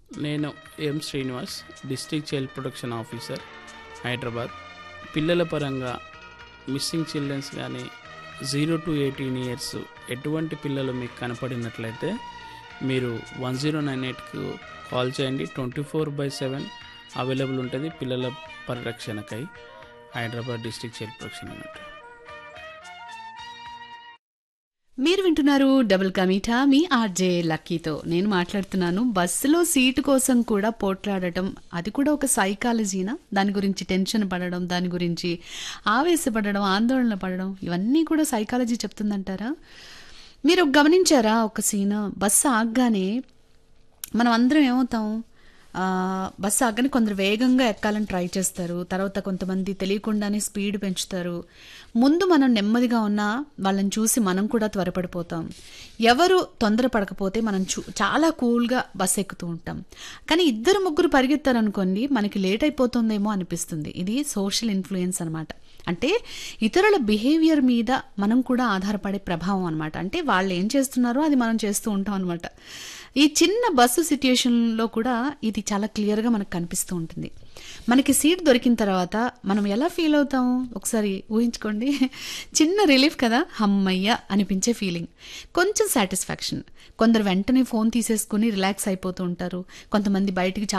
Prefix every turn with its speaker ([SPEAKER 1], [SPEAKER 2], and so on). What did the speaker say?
[SPEAKER 1] నేను M Srinivas district child protection officer Hyderabad పిల్లల పరంగా మిస్సింగ్ చిల్డ్రన్స్ కానీ జీరో టు ఎయిటీన్ ఇయర్స్ ఎటువంటి పిల్లలు మీకు కనపడినట్లయితే మీరు వన్ జీరో నైన్ ఎయిట్కు కాల్ చేయండి twenty four by seven available ఉంటుంది పిల్లల పరిరక్షణకై Hyderabad district child protection unit
[SPEAKER 2] మీరు వింటున్నారు డబుల్ కమీఠా మీ ఆర్జే లక్కీతో నేను మాట్లాడుతున్నాను బస్సులో సీటు కోసం కూడా పోట్లాడటం అది కూడా ఒక సైకాలజీనా దాని గురించి టెన్షన్ పడడం దాని గురించి ఆవేశపడడం ఆందోళన పడడం ఇవన్నీ కూడా సైకాలజీ చెప్తుందంటారా మీరు గమనించారా ఒక సీన్ బస్సు ఆగగానే మనం అందరం ఏమవుతాం ఆ, బస్సు ఆగని కొందరు వేగంగా ఎక్కాలని ట్రై చేస్తారు తర్వాత కొంతమంది తెలియకుండానే స్పీడ్ పెంచుతారు ముందు మనం నెమ్మదిగా ఉన్నా వాళ్ళని చూసి మనం కూడా త్వరపడిపోతాం ఎవరు తొందరపడకపోతే మనం చూ చాలా కూల్గా బస్సు ఎక్కుతూ ఉంటాం కానీ ఇద్దరు ముగ్గురు పరిగెత్తారనుకోండి మనకి లేట్ అయిపోతుందేమో అనిపిస్తుంది ఇది సోషల్ ఇన్ఫ్లుయెన్స్ అనమాట అంటే ఇతరుల బిహేవియర్ మీద మనం కూడా ఆధారపడే ప్రభావం అనమాట అంటే వాళ్ళు ఏం చేస్తున్నారో అది మనం చేస్తూ ఉంటాం అనమాట ఈ చిన్న బస్సు సిట్యుయేషన్లో కూడా ఇది చాలా క్లియర్గా మనకు కనిపిస్తూ ఉంటుంది మనకి సీట్ దొరికిన తర్వాత మనం ఎలా ఫీల్ అవుతాం ఒకసారి ఊహించుకోండి చిన్న రిలీఫ్ కదా హమ్మయ్య అనిపించే ఫీలింగ్ కొంచెం సాటిస్ఫాక్షన్ కొందరు వెంటనే ఫోన్ తీసేసుకుని రిలాక్స్ అయిపోతూ ఉంటారు కొంతమంది బయటికి